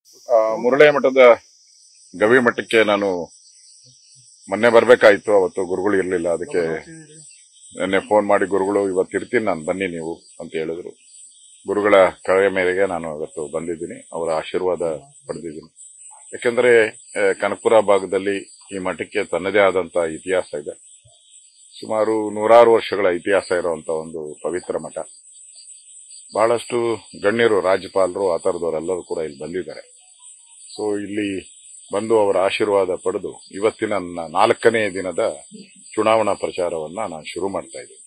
ಆ, ಮುರಳಿ ಮಠದ ಗವಿ ಮಠಕ್ಕೆ ನಾನು ಮೊನ್ನೆ ಬರ್ಬೇಕಾಯ್ತು ಅವತ್ತು ಗುರುಗಳು ಇರ್ಲಿಲ್ಲ ಅದಕ್ಕೆ ನಿನ್ನೆ ಫೋನ್ ಮಾಡಿ ಗುರುಗಳು ಇವತ್ತು ಇರ್ತೀನಿ ನಾನು ಬನ್ನಿ ನೀವು ಅಂತ ಹೇಳಿದ್ರು ಗುರುಗಳ ಕಳೆಯ ಮೇರೆಗೆ ನಾನು ಇವತ್ತು ಬಂದಿದ್ದೀನಿ ಅವರ ಆಶೀರ್ವಾದ ಪಡೆದಿದ್ದೀನಿ ಯಾಕೆಂದ್ರೆ ಆ, ಕನಕಪುರ ಭಾಗದಲ್ಲಿ ಈ ಮಠಕ್ಕೆ ತನ್ನದೇ ಆದಂತ ಇತಿಹಾಸ ಇದೆ ಸುಮಾರು ನೂರಾರು ವರ್ಷಗಳ ಇತಿಹಾಸ ಇರುವಂತ ಒಂದು ಪವಿತ್ರ ಮಠ ಬಹಳಷ್ಟು ಗಣ್ಯರು ರಾಜ್ಯಪಾಲರು ಆ ಥರದವರೆಲ್ಲರೂ ಕೂಡ ಇಲ್ಲಿ ಬಂದಿದ್ದಾರೆ ಸೊ ಇಲ್ಲಿ ಬಂದು ಅವರ ಆಶೀರ್ವಾದ ಪಡೆದು ಇವತ್ತಿನ ನನ್ನ ನಾಲ್ಕನೇ ದಿನದ ಚುನಾವಣಾ ಪ್ರಚಾರವನ್ನ ನಾನು ಶುರು ಮಾಡ್ತಾ ಇದ್ದೀನಿ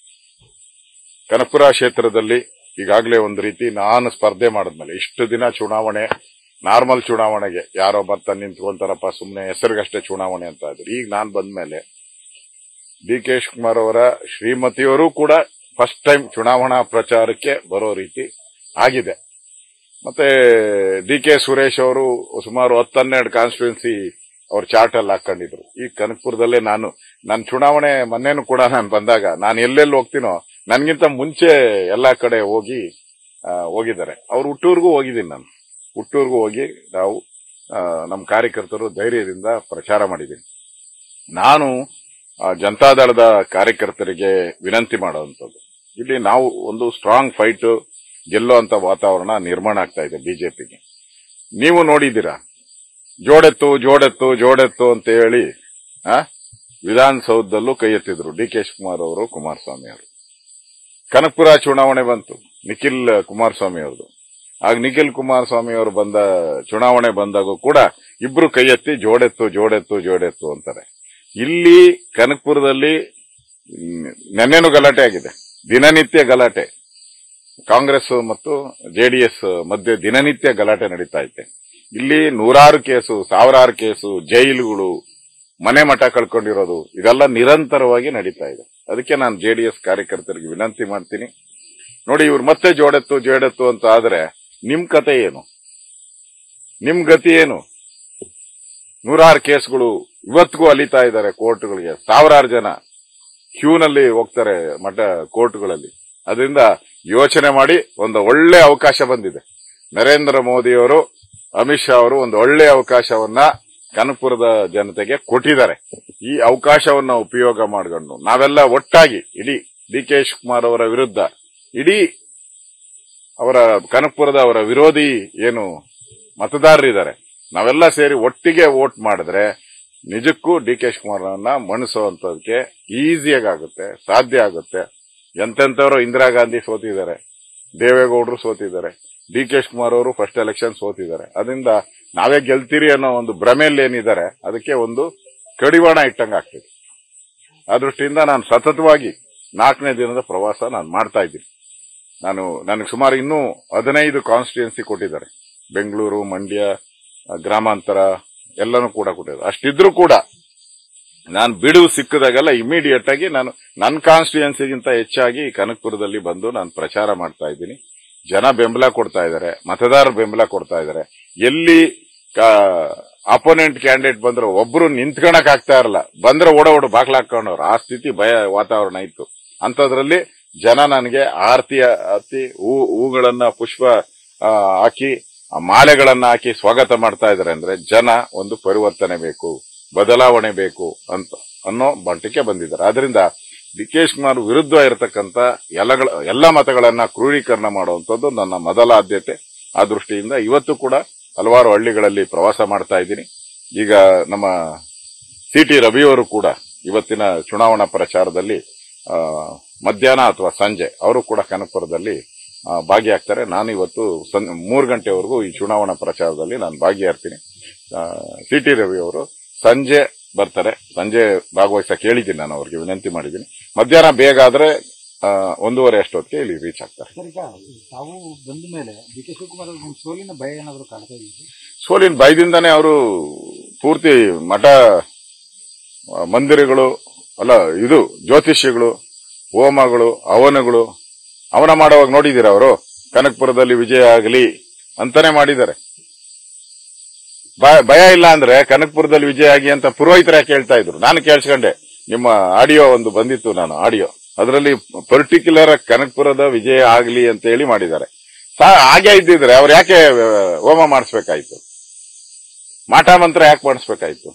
ಕನಕಪುರ ಕ್ಷೇತ್ರದಲ್ಲಿ ಈಗಾಗಲೇ ಒಂದು ರೀತಿ ನಾನು ಸ್ಪರ್ಧೆ ಮಾಡಿದ್ಮೇಲೆ ಇಷ್ಟು ದಿನ ಚುನಾವಣೆ ನಾರ್ಮಲ್ ಚುನಾವಣೆಗೆ ಯಾರೋ ಬರ್ತಾನೆ ನಿಂತ್ಕೊಂತಾರಪ್ಪ ಸುಮ್ಮನೆ ಹೆಸರಿಗಷ್ಟೇ ಚುನಾವಣೆ ಅಂತ ಇದ್ರು ಈಗ ನಾನು ಬಂದ್ಮೇಲೆ ಡಿ ಕೆ ಶಿವಕುಮಾರ್ ಅವರ ಶ್ರೀಮತಿಯವರು ಕೂಡ ಫಸ್ಟ್ ಟೈಮ್ ಚುನಾವಣಾ ಪ್ರಚಾರಕ್ಕೆ ಬರೋ ರೀತಿ ಆಗಿದೆ ಮತ್ತೆ ಡಿ ಕೆ ಸುರೇಶ್ ಅವರು ಸುಮಾರು ಹತ್ತನ್ನೆರಡು ಕಾನ್ಸ್ಟಿಟ್ಯೂನ್ಸಿ ಅವ್ರ ಚಾರ್ಟ್ ಅಲ್ಲಿ ಹಾಕೊಂಡಿದ್ರು ಈ ಕನಕಪುರದಲ್ಲೇ ನಾನು ನನ್ನ ಚುನಾವಣೆ ಮೊನ್ನೆನೂ ಕೂಡ ನಾನು ಬಂದಾಗ ನಾನು ಎಲ್ಲೆಲ್ಲಿ ಹೋಗ್ತೀನೋ ನನ್ಗಿಂತ ಮುಂಚೆ ಎಲ್ಲಾ ಕಡೆ ಹೋಗಿ ಆ, ಹೋಗಿದ್ದಾರೆ ಅವ್ರ ಹುಟ್ಟೂರ್ಗೂ ಹೋಗಿದ್ದೀನಿ ನಾನು ಹುಟ್ಟೂರ್ಗೂ ಹೋಗಿ ನಾವು ಆ, ನಮ್ಮ ಕಾರ್ಯಕರ್ತರು ಧೈರ್ಯದಿಂದ ಪ್ರಚಾರ ಮಾಡಿದ್ದೀನಿ ನಾನು ಆ, ಜನತಾದಳದ ಕಾರ್ಯಕರ್ತರಿಗೆ ವಿನಂತಿ ಮಾಡುವಂಥದ್ದು ಇಲ್ಲಿ ನಾವು ಒಂದು ಸ್ಟ್ರಾಂಗ್ ಫೈಟ್ ಗೆಲ್ಲುವಂತ ವಾತಾವರಣ ನಿರ್ಮಾಣ ಆಗ್ತಾ ಇದೆ ಬಿಜೆಪಿಗೆ ನೀವು ನೋಡಿದ್ದೀರಾ ಜೋಡೆತ್ತು ಜೋಡೆತ್ತು ಜೋಡೆತ್ತು ಅಂತ ಹೇಳಿ ಆ, ವಿಧಾನಸೌಧದಲ್ಲೂ ಕೈ ಎತ್ತಿದ್ರು ಡಿ ಕೆ ಶಿವಕುಮಾರ್ ಅವರು ಕುಮಾರಸ್ವಾಮಿ ಅವರು ಕನಕಪುರ ಚುನಾವಣೆ ಬಂತು ನಿಖಿಲ್ ಕುಮಾರಸ್ವಾಮಿ ಅವ್ರದ್ದು ಆಗ ನಿಖಿಲ್ ಕುಮಾರಸ್ವಾಮಿ ಅವರು ಬಂದ ಚುನಾವಣೆ ಬಂದಾಗೂ ಕೂಡ ಇಬ್ರು ಕೈ ಎತ್ತಿ ಜೋಡೆತ್ತು ಜೋಡೆತ್ತು ಜೋಡೆತ್ತು ಅಂತಾರೆ ಇಲ್ಲಿ ಕನಕಪುರದಲ್ಲಿ ಮ್, ನೆನ್ನೆನೂ ಗಲಾಟೆ ಆಗಿದೆ ದಿನನಿತ್ಯ ಗಲಾಟೆ ಕಾಂಗ್ರೆಸ್ ಮತ್ತು ಜೆಡಿಎಸ್ ಮಧ್ಯೆ ದಿನನಿತ್ಯ ಗಲಾಟೆ ನಡೀತಾ ಐತೆ ಇಲ್ಲಿ ನೂರಾರು ಕೇಸು ಸಾವಿರಾರು ಕೇಸು ಜೈಲುಗಳು ಮನೆ ಮಠ ಕಳ್ಕೊಂಡಿರೋದು ಇದೆಲ್ಲ ನಿರಂತರವಾಗಿ ನಡೀತಾ ಇದೆ ಅದಕ್ಕೆ ನಾನು ಜೆಡಿಎಸ್ ಕಾರ್ಯಕರ್ತರಿಗೆ ವಿನಂತಿ ಮಾಡ್ತೀನಿ ನೋಡಿ ಇವ್ರು ಮತ್ತೆ ಜೋಡೆತ್ತು ಜೋಡೆತ್ತು ಅಂತ ಆದ್ರೆ ನಿಮ್ ಕತೆ ಏನು ನಿಮ್ ಗತಿ ಏನು ನೂರಾರು ಕೇಸ್ಗಳು ಇವತ್ತಿಗೂ ಅಲಿತಾ ಇದ್ದಾರೆ ಕೋರ್ಟ್ಗಳಿಗೆ ಸಾವಿರಾರು ಜನ ಕ್ಯೂನಲ್ಲಿ ಹೋಗ್ತಾರೆ ಮಠ ಕೋರ್ಟ್ಗಳಲ್ಲಿ ಅದರಿಂದ ಯೋಚನೆ ಮಾಡಿ ಒಂದು ಒಳ್ಳೆ ಅವಕಾಶ ಬಂದಿದೆ ನರೇಂದ್ರ ಮೋದಿಯವರು ಅಮಿತ್ ಶಾ ಅವರು ಒಂದು ಒಳ್ಳೆ ಅವಕಾಶವನ್ನ ಕನಕಪುರದ ಜನತೆಗೆ ಕೊಟ್ಟಿದ್ದಾರೆ ಈ ಅವಕಾಶವನ್ನ ಉಪಯೋಗ ಮಾಡಿಕೊಂಡು ನಾವೆಲ್ಲ ಒಟ್ಟಾಗಿ ಇಡೀ ಡಿ ಕೆ ಶಿವಕುಮಾರ್ ಅವರ ವಿರುದ್ಧ ಇಡೀ ಅವರ ಕನಕಪುರದ ಅವರ ವಿರೋಧಿ ಏನು ಮತದಾರರಿದ್ದಾರೆ ನಾವೆಲ್ಲ ಸೇರಿ ಒಟ್ಟಿಗೆ ವೋಟ್ ಮಾಡಿದ್ರೆ ನಿಜಕ್ಕೂ ಡಿ ಕೆ ಶಿವಕುಮಾರ್ನ ಮಣಿಸುವಂತದಕ್ಕೆ ಈಸಿಯಾಗಿ ಆಗುತ್ತೆ ಸಾಧ್ಯ ಆಗುತ್ತೆ ಎಂತೆಂಥವ್ರು ಇಂದಿರಾ ಗಾಂಧಿ ಸೋತಿದ್ದಾರೆ ದೇವೇಗೌಡರು ಸೋತಿದ್ದಾರೆ ಡಿ ಕೆ ಶಿವಕುಮಾರ್ ಅವರು ಫಸ್ಟ್ ಎಲೆಕ್ಷನ್ ಸೋತಿದ್ದಾರೆ ಅದರಿಂದ ನಾವೇ ಗೆಲ್ತೀರಿ ಅನ್ನೋ ಒಂದು ಭ್ರಮೆಯಲ್ಲಿ ಏನಿದ್ದಾರೆ ಅದಕ್ಕೆ ಒಂದು ಕಡಿವಾಣ ಇಟ್ಟಂಗ ಆಗ್ತದೆ ಆ ದೃಷ್ಟಿಯಿಂದ ನಾನು ಸತತವಾಗಿ ನಾಲ್ಕನೇ ದಿನದ ಪ್ರವಾಸ ನಾನು ಮಾಡ್ತಾ ಇದ್ದೀನಿ ನಾನು ನನಗೆ ಸುಮಾರು ಇನ್ನೂ ಹದಿನೈದು ಕಾನ್ಸ್ಟಿಟ್ಯೂನ್ಸಿ ಕೊಟ್ಟಿದ್ದಾರೆ ಬೆಂಗಳೂರು ಮಂಡ್ಯ ಆ, ಗ್ರಾಮಾಂತರ ಎಲ್ಲನೂ ಕೂಡ ಕೊಟ್ಟಿದ್ದಾರೆ ಅಷ್ಟಿದ್ರೂ ಕೂಡ ನಾನು ಬಿಡುವು ಸಿಕ್ಕದಾಗೆಲ್ಲ ಇಮಿಡಿಯೇಟ್ ಆಗಿ ನಾನು ನನ್ನ ಕಾನ್ಸ್ಟಿಟ್ಯೂನ್ಸಿಗಿಂತ ಹೆಚ್ಚಾಗಿ ಕನಕಪುರದಲ್ಲಿ ಬಂದು ನಾನು ಪ್ರಚಾರ ಮಾಡ್ತಾ ಇದ್ದೀನಿ ಜನ ಬೆಂಬಲ ಕೊಡ್ತಾ ಇದ್ದಾರೆ ಮತದಾರರು ಬೆಂಬಲ ಕೊಡ್ತಾ ಇದ್ದಾರೆ ಎಲ್ಲಿ ಅಪೋನೆಂಟ್ ಕ್ಯಾಂಡಿಡೇಟ್ ಬಂದ್ರು ಒಬ್ರು ನಿಂತ್ಕೊಳಕ್ ಆಗ್ತಾ ಇರಲ್ಲ ಬಂದ್ರೆ ಓಡ ಓಡ ಬಾಗ್ಲ ಹಾಕೊಂಡವ್ರು ಆ ಸ್ಥಿತಿ ಭಯ ವಾತಾವರಣ ಇತ್ತು ಅಂತದ್ರಲ್ಲಿ ಜನ ನನಗೆ ಆರತಿ ಆರತಿ ಹೂ ಹೂಗಳನ್ನ ಪುಷ್ಪ ಆ, ಹಾಕಿ ಆ ಮಾಲೆಗಳನ್ನ ಹಾಕಿ ಸ್ವಾಗತ ಮಾಡ್ತಾ ಇದಾರೆ ಅಂದ್ರೆ ಜನ ಒಂದು ಪರಿವರ್ತನೆ ಬೇಕು ಬದಲಾವಣೆ ಬೇಕು ಅಂತ ಅನ್ನೋ ಮಟ್ಟಕ್ಕೆ ಬಂದಿದ್ದಾರೆ ಆದ್ರಿಂದ ಡಿ ಕೆ ಶಿವಕುಮಾರ್ ವಿರುದ್ಧ ಇರತಕ್ಕಂತ ಎಲ್ಲಗಳ ಎಲ್ಲ ಮತಗಳನ್ನ ಕ್ರೋಢೀಕರಣ ಮಾಡುವಂತದ್ದು ನನ್ನ ಮೊದಲ ಆದ್ಯತೆ ಆ ದೃಷ್ಟಿಯಿಂದ ಇವತ್ತು ಕೂಡ ಹಲವಾರು ಹಳ್ಳಿಗಳಲ್ಲಿ ಪ್ರವಾಸ ಮಾಡ್ತಾ ಇದ್ದೀನಿ ಈಗ ನಮ್ಮ ಸಿ ಟಿ ರವಿಯವರು ಕೂಡ ಇವತ್ತಿನ ಚುನಾವಣಾ ಪ್ರಚಾರದಲ್ಲಿ ಆ, ಮಧ್ಯಾಹ್ನ ಅಥವಾ ಸಂಜೆ ಅವರು ಕೂಡ ಕನಕಪುರದಲ್ಲಿ ಆ, ಭಾಗಿಯಾಗ್ತಾರೆ ನಾನು ಇವತ್ತು ಸಂ- ಮೂರು ಗಂಟೆವರೆಗೂ ಈ ಚುನಾವಣಾ ಪ್ರಚಾರದಲ್ಲಿ ನಾನು ಭಾಗಿಯಾಗ್ತೀನಿ ಸಿ ಟಿ ರವಿ ಅವರು ಸಂಜೆ ಬರ್ತಾರೆ ಸಂಜೆ ಭಾಗವಹಿಸಕ್ಕೆ ಹೇಳಿದ್ದೀನಿ ನಾನು ಅವ್ರಿಗೆ ವಿನಂತಿ ಮಾಡಿದ್ದೀನಿ ಮಧ್ಯಾಹ್ನ ಬೇಗ ಆದ್ರೆ ಆ, ಒಂದೂವರೆ ಅಷ್ಟೊತ್ತಿಗೆ ಇಲ್ಲಿ ರೀಚ್ ಆಗ್ತಾರೆ ಸರ್ ಈಗ ತಾವು ಬಂದ ಮೇಲೆ ಡಿ ಕೆ ಶಿವಕುಮಾರ್ ಅವ್ರಿಗೆ ಒಂದು ಸೋಲಿನ ಭಯ ಏನಾದರೂ ಕಾಡ್ತಾ ಇದೆಯಾ ಸೋಲಿನ ಭಯದಿಂದಾನೇ ಅವರು ಪೂರ್ತಿ ಮಠ ಆ, ಮಂದಿರಗಳು ಅಲ್ಲ ಇದು ಜ್ಯೋತಿಷ್ಯಗಳು ಹೋಮಗಳು ಹವನಗಳು ಅವನ ಮಾಡುವಾಗ ನೋಡಿದ್ದೀರಾ ಅವರು ಕನಕಪುರದಲ್ಲಿ ವಿಜಯ ಆಗಲಿ ಅಂತಾನೆ ಮಾಡಿದ್ದಾರೆ ಭಯ- ಭಯ ಇಲ್ಲ ಅಂದ್ರೆ ಕನಕಪುರದಲ್ಲಿ ವಿಜಯ ಆಗಿ ಅಂತ ಪುರೋಹಿತರ ಕೇಳ್ತಾ ಇದ್ರು ನಾನು ಕೇಳಿಸ್ಕೊಂಡೆ ನಿಮ್ಮ ಆಡಿಯೋ ಒಂದು ಬಂದಿತ್ತು ನಾನು ಆಡಿಯೋ ಅದರಲ್ಲಿ ಪರ್ಟಿಕ್ಯುಲರ್ ಕನಕಪುರದ ವಿಜಯ ಆಗಲಿ ಅಂತ ಹೇಳಿ ಮಾಡಿದ್ದಾರೆ ಸಾ- ಹಾಗೆ ಇದ್ದಿದ್ರೆ ಅವ್ರು ಯಾಕೆ ಆ, ಹೋಮ ಮಾಡಿಸ್ಬೇಕಾಯ್ತು ಮಾಟ ಮಂತ್ರ ಯಾಕೆ ಮಾಡಿಸ್ಬೇಕಾಯ್ತು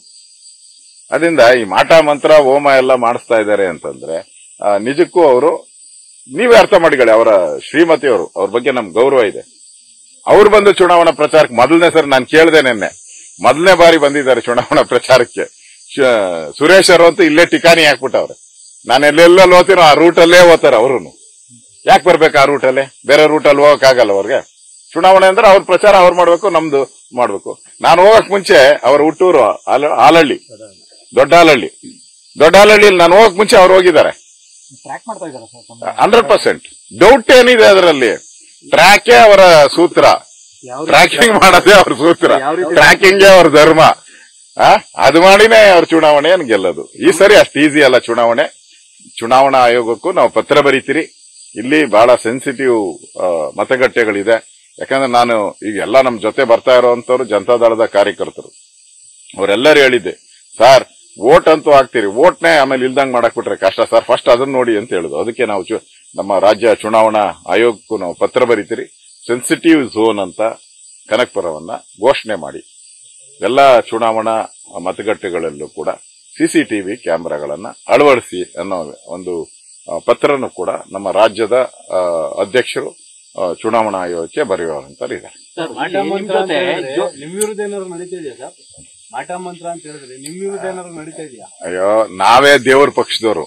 ಅದರಿಂದ ಈ ಮಾಟ ಮಂತ್ರ ಹೋಮ ಎಲ್ಲ ಮಾಡಿಸ್ತಾ ಇದ್ದಾರೆ ಅಂತಂದ್ರೆ ಆ, ನಿಜಕ್ಕೂ ಅವರು ನೀವೇ ಅರ್ಥ ಮಾಡಿಕೊಳ್ಳಿ ಅವರ ಶ್ರೀಮತಿಯವರು ಅವ್ರ ಬಗ್ಗೆ ನಮ್ಗೆ ಗೌರವ ಇದೆ ಅವ್ರು ಬಂದು ಚುನಾವಣಾ ಪ್ರಚಾರಕ್ಕೆ ಮೊದಲನೇ ಸರಿ ನಾನು ಕೇಳಿದೆ ನಿನ್ನೆ ಮೊದಲನೇ ಬಾರಿ ಬಂದಿದ್ದಾರೆ ಚುನಾವಣಾ ಪ್ರಚಾರಕ್ಕೆ ಶ- ಸುರೇಶ್ ಅವರು ಅಂತೂ ಇಲ್ಲೇ ಟಿಕಾಣಿ ಹಾಕ್ಬಿಟ್ಟವ್ರೆ ನಾನು ಎಲ್ಲೆಲ್ಲ ಓದ್ತೀನೋ ಆ ರೂಟಲ್ಲೇ ಓದ್ತಾರೆ ಅವರು ಯಾಕೆ ಬರ್ಬೇಕು ಆ ರೂಟಲ್ಲೇ ಬೇರೆ ರೂಟಲ್ಲಿ ಹೋಗಕ್ಕಾಗಲ್ಲ ಅವ್ರಿಗೆ ಚುನಾವಣೆ ಅಂದ್ರೆ ಅವ್ರ ಪ್ರಚಾರ ಅವ್ರು ಮಾಡ್ಬೇಕು ನಮ್ದು ಮಾಡ್ಬೇಕು ನಾನು ಹೋಗಕ್ ಮುಂಚೆ ಅವ್ರ ಹುಟ್ಟೂರು ಆಲ- ಆಲಹಳ್ಳಿ ದೊಡ್ಡ ಆಲಹಳ್ಳಿ ದೊಡ್ಡ ಆಲಹಳ್ಳಿಯಲ್ಲಿ ನಾನು ಹೋಗಕ್ ಮುಂಚೆ ಅವ್ರು ಹೋಗಿದ್ದಾರೆ ಟ್ರ್ಯಾಕ್ ಮಾಡ್ತಾ ಇದ್ದಾರೆ ಸರ್ ತಮ್ಮ ಹಂಡ್ರೆಡ್ ಪರ್ಸೆಂಟ್ ಡೌಟ್ ಏನಿದೆ ಅದರಲ್ಲಿ ಟ್ರ್ಯಾಕೇ ಅವರ ಸೂತ್ರ ಯಾವ ಟ್ರ್ಯಾಕಿಂಗ್ ಮಾಡೋದೇ ಅವ್ರ ಸೂತ್ರ ಯಾವ ರೀತಿ- ಟ್ರ್ಯಾಕಿಂಗ್ ಅವ್ರ ಧರ್ಮ ಆ? ಅದು ಮಾಡಿನೇ ಅವ್ರ ಚುನಾವಣೆಯನ್ನು ಗೆಲ್ಲೋದು ಈ ಸರಿ ಅಷ್ಟು ಈಸಿ ಅಲ್ಲ ಚುನಾವಣೆ ಚುನಾವಣಾ ಆಯೋಗಕ್ಕೂ ನಾವು ಪತ್ರ ಬರೀತೀರಿ ಇಲ್ಲಿ ಬಹಳ ಸೆನ್ಸಿಟಿವ್ ಮತಗಟ್ಟೆಗಳಿದೆ ಯಾಕಂದ್ರೆ ನಾನು ಈಗ ಎಲ್ಲ ನಮ್ ಜೊತೆ ಬರ್ತಾ ಇರೋಂಥವ್ರು ಜನತಾದಳದ ಕಾರ್ಯಕರ್ತರು ಅವರೆಲ್ಲರೂ ಹೇಳಿದ್ದೆ ಸರ್ ವೋಟ್ ಅಂತೂ ಹಾಕ್ತೀರಿ ವೋಟ್ನೇ ಆಮೇಲೆ ಇಲ್ದಂಗ್ ಮಾಡಕ್ ಬಿಟ್ರೆ ಕಷ್ಟ ಸರ್ ಫಸ್ಟ್ ಅದನ್ನ ನೋಡಿ ಅಂತ ಹೇಳುದು ಅದಕ್ಕೆ ನಾವು ಚು- ನಮ್ಮ ರಾಜ್ಯ ಚುನಾವಣಾ ಆಯೋಗಕ್ಕೂ ನಾವು ಪತ್ರ ಬರೀತೀರಿ ಸೆನ್ಸಿಟಿವ್ ಝೋನ್ ಅಂತ ಕನಕಪುರವನ್ನ ಘೋಷಣೆ ಮಾಡಿ ಎಲ್ಲ ಚುನಾವಣಾ ಮತಗಟ್ಟೆಗಳಲ್ಲೂ ಕೂಡ ಸಿಸಿಟಿವಿ ಕ್ಯಾಮೆರಾಗಳನ್ನ ಅಳವಡಿಸಿ ಅನ್ನೋ ಒಂದು ಆ, ಪತ್ರನೂ ಕೂಡ ನಮ್ಮ ರಾಜ್ಯದ ಆ, ಅಧ್ಯಕ್ಷರು ಆ, ಚುನಾವಣಾ ಆಯೋಗಕ್ಕೆ ಬರೆಯುವಂತರಿದ್ದಾರೆ ಸರ್ ಮಾಟ ನಿಮ್ ಮಂತ್ರ ಜೊತೆ ಅಂತ ಹೇಳಿದ್ರೆ ಜೊ- ನಿಮ್ ವಿರುದ್ಧ ಏನಾದ್ರು ನಡೀತಾ ಇದೆಯಾ ಸರ್ ಮಾಟ ಮಂತ್ರ ಅಂತ ಹೇಳಿದ್ರೆ ನಿಮ್ ವಿರುದ್ಧ ಏನಾದ್ರು ನಡೀತಾ ಇದೆಯಾ ಅಯ್ಯೋ ನಾವೇ ದೇವ್ರ ಪಕ್ಷದವರು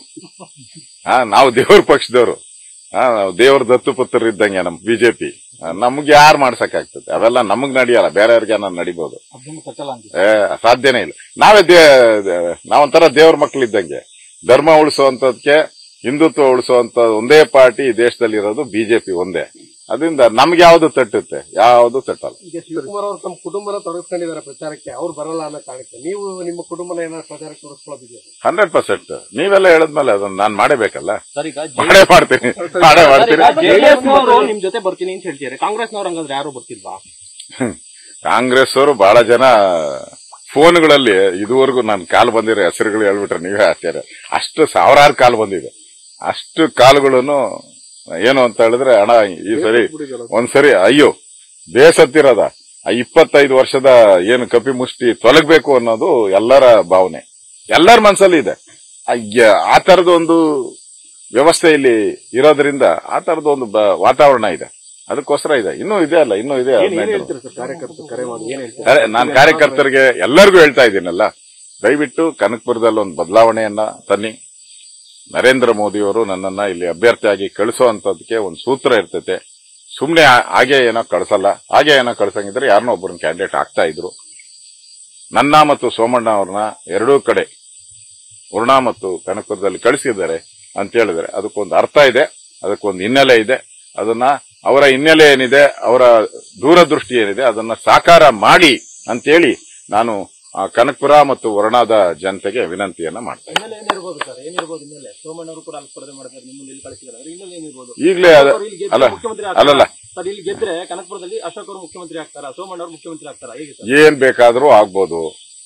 ಹಾ ನಾವು ದೇವ್ರ ಪಕ್ಷದವರು ಹಾ ನಾವು ದೇವ್ರ ದತ್ತು ಪುತ್ರರು ಇದ್ದಂಗೆ ನಮ್ ಬಿಜೆಪಿ ನಮ್ಗೆ ಯಾರು ಮಾಡ್ಸಕ್ಕಾಗ್ತದೆ ಅವೆಲ್ಲ ನಮಗ್ ನಡೆಯಲ್ಲ ಬೇರೆಯವ್ರಿಗೆ ನಾನು ನಡಿಬಹುದು ಅಬ್ದುಲ್ ಕಚ್ಚಲ್ಲ ಅಂತ ಏ ಸಾಧ್ಯನೇ ಇಲ್ಲ ನಾವೇ ದೇ ದೇ- ನಾವೊಂಥರ ದೇವ್ರ ಮಕ್ಳು ಇದ್ದಂಗೆ ಧರ್ಮ ಉಳಿಸುವಂತದ್ಕೆ ಹಿಂದುತ್ವ ಉಳಿಸುವಂತ ಒಂದೇ ಪಾರ್ಟಿ ಈ ದೇಶದಲ್ಲಿ ಇರೋದು ಬಿಜೆಪಿ ಒಂದೇ ಅದರಿಂದ ನಮ್ಗೆ ಯಾವ್ದು ತಟ್ಟುತ್ತೆ ಯಾವ್ದು ತಟ್ಟಲ್ಲ ಈಗ ಶಿವಕುಮಾರ್ ಅವರು ತಮ್ಮ ಕುಟುಂಬನ ತೊಡಗಿಸ್ಕೊಂಡಿದ್ದಾರೆ ಪ್ರಚಾರಕ್ಕೆ ಅವ್ರು ಬರಲ್ಲ ಅನ್ನೋ ಕಾರಣಕ್ಕೆ ನೀವು ನಿಮ್ಮ ಕುಟುಂಬನ ಏನಾದ್ರು ಪ್ರಚಾರಕ್ಕೆ ತೊಡಗಿಸ್ಕೊಳ್ಳೋದಿದೆಯಾ ಹಂಡ್ರೆಡ್ ಪರ್ಸೆಂಟ್ ನೀವೆಲ್ಲ ಹೇಳಿದ್ಮೇಲೆ ಅದನ್ನ ನಾನ್ ಮಾಡಬೇಕಲ್ಲ ಸರ್ ಈಗ ಮಾಡೇ ಮಾಡ್ತೀನಿ ಮಾಡೇ ಮಾಡ್ತೀನಿ ಜೆಡಿಎಸ್ನವರು ನಿಮ್ ಜೊತೆ ಬರ್ತೀನಿ ಅಂತ ಹೇಳ್ತಾರೆ ಕಾಂಗ್ರೆಸ್ನವ್ರು ಹಂಗಂದ್ರೆ ಯಾರು ಬರ್ತಿಲ್ವಾ ಕಾಂಗ್ರೆಸ್ ಅವರು ಬಹಳ ಜನ ಫೋನ್ಗಳಲ್ಲಿ ಇದುವರೆಗೂ ನಾನು ಕಾಲ್ ಬಂದಿರೋ ಹೆಸರುಗಳು ಹೇಳ್ಬಿಟ್ರೆ ನೀವೇ ಆಶ್ಚರ್ಯ ಅಷ್ಟು ಸಾವಿರಾರು ಕಾಲ್ ಬಂದಿದೆ ಅಷ್ಟು ಕಾಲ್ಗಳನ್ನು ಏನು ಅಂತ ಹೇಳಿದ್ರೆ ಅಣ್ಣ ಈ ಸರಿ ಒಂದ್ಸರಿ ಅಯ್ಯೋ ಬೇಸತ್ತಿರೋದ ಆ ಇಪ್ಪತ್ತೈದು ವರ್ಷದ ಏನು ಕಪಿ ಮುಷ್ಟಿ ತೊಲಗಬೇಕು ಅನ್ನೋದು ಎಲ್ಲರ ಭಾವನೆ ಎಲ್ಲರ ಮನಸ್ಸಲ್ಲಿ ಇದೆ ಆ ಯ- ಆ ತರದ ಒಂದು ವ್ಯವಸ್ಥೆ ಇಲ್ಲಿ ಇರೋದ್ರಿಂದ ಆ ತರದ ಒಂದು ಬ- ವಾತಾವರಣ ಇದೆ ಅದಕ್ಕೋಸ್ಕರ ಇದೆ ಇನ್ನೂ ಇದೆ ಅಲ್ಲ ಇನ್ನೂ ಇದೆ ಏನ್ ಏನ್ ಹದಿನೈದು ಹೇಳ್ತೀರಾ ಸರ್ ಕಾರ್ಯಕರ್ತರು ಕರೆ ಮಾಡಿ ಏನ್ ಹೇಳ್ತೀರಾ ಅರೆ, ನಾನ್ ಕಾರ್ಯಕರ್ತರಿಗೆ ಎಲ್ಲರಿಗೂ ಹೇಳ್ತಾ ಇದ್ದೀನಲ್ಲ ದಯವಿಟ್ಟು ಕನಕಪುರದಲ್ಲಿ ಒಂದು ಬದಲಾವಣೆಯನ್ನ ತನ್ನಿ ನರೇಂದ್ರ ಮೋದಿಯವರು ನನ್ನನ್ನ ಇಲ್ಲಿ ಅಭ್ಯರ್ಥಿಯಾಗಿ ಕಳಿಸುವಂತದಕ್ಕೆ ಒಂದು ಸೂತ್ರ ಇರ್ತೈತೆ ಸುಮ್ನೆ ಆ- ಹಾಗೆ ಏನೋ ಕಳ್ಸಲ್ಲ ಹಾಗೆ ಏನೋ ಕಳ್ಸಂಗಿದ್ರೆ ಯಾರನ್ನೋ ಒಬ್ಬರನ್ನ ಕ್ಯಾಂಡಿಡೇಟ್ ಆಗ್ತಾ ಇದ್ರು ನನ್ನ ಮತ್ತು ಸೋಮಣ್ಣ ಅವ್ರನ್ನ ಎರಡೂ ಕಡೆ ವರುಣ ಮತ್ತು ಕನಕಪುರದಲ್ಲಿ ಕಳಿಸಿದ್ದಾರೆ ಅಂತ ಹೇಳಿದ್ರೆ ಅದಕ್ಕೊಂದು ಅರ್ಥ ಇದೆ ಅದಕ್ಕೊಂದು ಹಿನ್ನೆಲೆ ಇದೆ ಅದನ್ನ ಅವರ ಹಿನ್ನೆಲೆ ಏನಿದೆ ಅವರ ದೂರದೃಷ್ಟಿ ಏನಿದೆ ಅದನ್ನ ಸಾಕಾರ ಮಾಡಿ ಅಂತೇಳಿ ನಾನು ಆ, ಕನಕಪುರ ಮತ್ತು ವರುಣಾದ ಜನತೆಗೆ ವಿನಂತಿಯನ್ನ ಮಾಡ್ತೇನೆ ಹಿನ್ನೆಲೆ ಏನಿರ್ಬೋದು ಸರ್ ಏನಿರ್ಬೋದು ಹಿನ್ನೆಲೆ ಸೋಮಣ್ಣ ಅವರು ಕೂಡ ಅಲ್ಲಿ ಸ್ಪರ್ಧೆ ಮಾಡ್ತಾರೆ ನಿಮ್ಮನ್ನು ಇಲ್ಲಿ ಕಳಿಸಿದ್ದಾರೆ ಅದ್ರ ಹಿನ್ನೆಲೆ ಏನಿರ್ಬೋದು ಈಗಲೇ ಅವ್ರು ಇಲ್ಲಿ ಗೆದ್ರೆ ಅಲ್ಲ ಮುಖ್ಯಮಂತ್ರಿ ಅಲ್ಲಲ್ಲ ಆಗ್ತಾರಾ? ಸರ್ ಇಲ್ಲಿ ಗೆದ್ರೆ ಕನಕಪುರದಲ್ಲಿ ಅಶೋಕ್ ಅವರು ಮುಖ್ಯಮಂತ್ರಿ ಆಗ್ತಾರಾ ಸೋಮಣ್ಣ ಅವರು ಮುಖ್ಯಮಂತ್ರಿ ಆಗ್ತಾರಾ ಹೇಗೆ ಸರ್ ಏನ್ ಬೇಕಾದ್ರೂ ಆಗ್ಬೋದು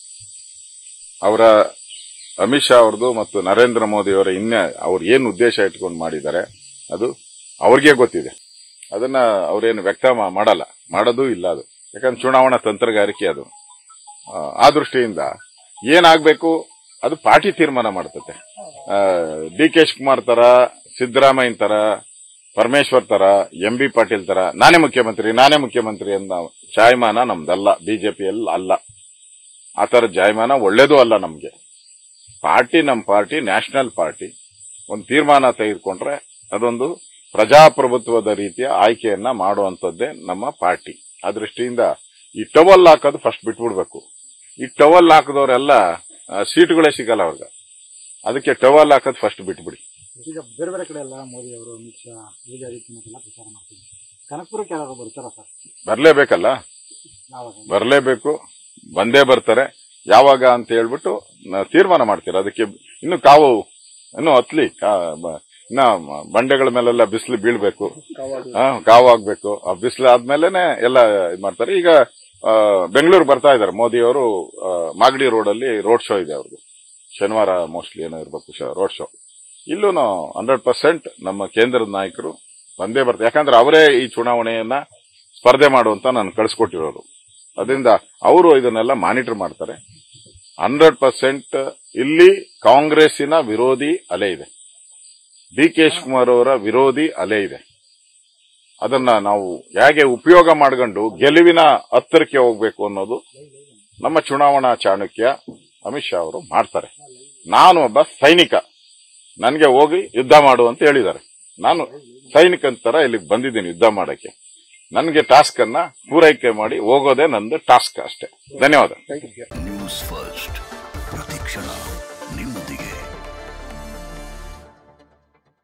ಅವರ ಅಮಿತ್ ಶಾ ಅವ್ರದ್ದು ಮತ್ತು ನರೇಂದ್ರ ಮೋದಿ ಅವರ ಇನ್ನ ಅವ್ರು ಏನ್ ಉದ್ದೇಶ ಇಟ್ಕೊಂಡು ಮಾಡಿದ್ದಾರೆ ಅದು ಅವ್ರಿಗೆ ಗೊತ್ತಿದೆ ಅದನ್ನ ಅವ್ರೇನು ವ್ಯಕ್ತ ಮಾ- ಮಾಡಲ್ಲ ಮಾಡೋದು ಇಲ್ಲ ಅದು ಯಾಕಂದ್ರೆ ಚುನಾವಣಾ ತಂತ್ರಗಾರಿಕೆ ಅದು ಆ, ಆ ದೃಷ್ಟಿಯಿಂದ ಏನಾಗ್ಬೇಕು ಅದು ಪಾರ್ಟಿ ತೀರ್ಮಾನ ಮಾಡ್ತತೆ ಡಿ ಕೆ ಶಿವಕುಮಾರ್ ತರ ಸಿದ್ದರಾಮಯ್ಯ ತರ ಪರಮೇಶ್ವರ್ ತರ ಎಂ ಬಿ ಪಾಟೀಲ್ ತರ ನಾನೇ ಮುಖ್ಯಮಂತ್ರಿ ನಾನೇ ಮುಖ್ಯಮಂತ್ರಿ ಅನ್ನೋ ಜಾಯಮಾನ ನಮ್ದಲ್ಲ ಬಿಜೆಪಿಯಲ್ಲಿ ಅಲ್ಲ ಆ ತರ ಜಾಯಮಾನ ಒಳ್ಳೇದು ಅಲ್ಲ ನಮ್ಗೆ ಪಾರ್ಟಿ ನಮ್ ಪಾರ್ಟಿ ನ್ಯಾಷನಲ್ ಪಾರ್ಟಿ ಒಂದು ತೀರ್ಮಾನ ತೆಗೆದುಕೊಂಡ್ರೆ ಅದೊಂದು ಪ್ರಜಾಪ್ರಭುತ್ವದ ರೀತಿಯ ಆಯ್ಕೆಯನ್ನ ಮಾಡುವಂತದ್ದೇ ನಮ್ಮ ಪಾರ್ಟಿ ಆ ದೃಷ್ಟಿಯಿಂದ ಈ ಟವಲ್ ಹಾಕೋದು ಫಸ್ಟ್ ಬಿಟ್ಬಿಡ್ಬೇಕು ಈ ಟವಲ್ ಹಾಕಿದವರೆಲ್ಲ ಸೀಟ್ಗಳೇ ಸಿಗಲ್ಲ ಅವ್ರಿಗೆ ಅದಕ್ಕೆ ಟವಲ್ ಹಾಕೋದು ಫಸ್ಟ್ ಬಿಟ್ಬಿಡಿ ಈಗ ಬೇರೆ ಬೇರೆ ಕಡೆ ಎಲ್ಲ ಮೋದಿ ಅವರು ಅಮಿತ್ ಶಾ ಯೋಗಿ ಆದಿತ್ಯನಾಥ್ ಎಲ್ಲ ಪ್ರಚಾರ ಮಾಡ್ತಿದ್ದಾರೆ ಕನಕಪುರಕ್ಕೆ ಯಾರು ಬರ್ತಾರಾ ಸರ್ ಬರ್ಲೇಬೇಕಲ್ಲ ಯಾವಾಗ ಬರಲೇಬೇಕು ಬಂದೇ ಬರ್ತಾರೆ ಯಾವಾಗ ಅಂತ ಹೇಳ್ಬಿಟ್ಟು ನ- ತೀರ್ಮಾನ ಮಾಡ್ತೀರ ಅದಕ್ಕೆ ಇನ್ನು ಕಾವು ಇನ್ನು ಹತ್ಲಿ ಕಾ- ಬ- ಇನ್ನ ಮ- ಬಂಡೆಗಳ ಮೇಲೆಲ್ಲ ಬಿಸಿಲು ಬೀಳ್ಬೇಕು ಆ, ಕಾವು ಆಗ್ಬೇಕು ಆ ಬಿಸಿಲು ಆದ್ಮೇಲೆನೆ ಎಲ್ಲ ಇದ್ ಮಾಡ್ತಾರೆ ಈಗ ಬೆಂಗಳೂರು ಬರ್ತಾ ಇದ್ದಾರೆ ಮೋದಿ ಅವರು ಮಾಗಡಿ ರೋಡ್ ಅಲ್ಲಿ ರೋಡ್ ಶೋ ಇದೆ ಅವ್ರದ್ದು ಶನಿವಾರ ಮೋಸ್ಟ್ಲಿ ಏನೋ ಇರ್ಬೇಕು ರೋಡ್ ಶೋ ಇಲ್ಲೂ ಹಂಡ್ರೆಡ್ ಪರ್ಸೆಂಟ್ ನಮ್ಮ ಕೇಂದ್ರದ ನಾಯಕರು ಬಂದೇ ಬರ್ತಾರೆ ಯಾಕಂದ್ರೆ ಅವರೇ ಈ ಚುನಾವಣೆಯನ್ನ ಸ್ಪರ್ಧೆ ಮಾಡುವಂತ ನಾನು ಕಳಿಸ್ಕೊಟ್ಟಿರೋರು ಅದರಿಂದ ಅವರು ಇದನ್ನೆಲ್ಲ ಮಾನಿಟರ್ ಮಾಡ್ತಾರೆ ಹಂಡ್ರೆಡ್ ಪರ್ಸೆಂಟ್ ಇಲ್ಲಿ ಕಾಂಗ್ರೆಸ್ಸಿನ ವಿರೋಧಿ ಅಲೆ ಇದೆ ಡಿ ಕೆ ಶಿವಕುಮಾರ್ ಅವರ ವಿರೋಧಿ ಅಲೆ ಇದೆ ಅದನ್ನ ನಾವು ಹೇಗೆ ಉಪಯೋಗ ಮಾಡ್ಕೊಂಡು ಗೆಲುವಿನ ಹತ್ತಿರಕ್ಕೆ ಹೋಗ್ಬೇಕು ಅನ್ನೋದು ನಮ್ಮ ಚುನಾವಣಾ ಚಾಣಕ್ಯ ಅಮಿತ್ ಶಾ ಅವರು ಮಾಡ್ತಾರೆ ನಾನು ಒಬ್ಬ ಸೈನಿಕ ನನಗೆ ಹೋಗಿ ಯುದ್ಧ ಮಾಡು ಅಂತ ಹೇಳಿದ್ದಾರೆ ನಾನು ಸೈನಿಕನ ತರ ಇಲ್ಲಿಗೆ ಬಂದಿದ್ದೀನಿ ಯುದ್ಧ ಮಾಡಕ್ಕೆ ನನಗೆ ಟಾಸ್ಕ್ ಅನ್ನ ಪೂರೈಕೆ ಮಾಡಿ ಹೋಗೋದೇ ನಂದು ಟಾಸ್ಕ್ ಅಷ್ಟೇ ಧನ್ಯವಾದ ಥ್ಯಾಂಕ್ ಯು ನ್ಯೂಸ್ ಫಸ್ಟ್ ಪ್ರತಿಕ್ಷಣ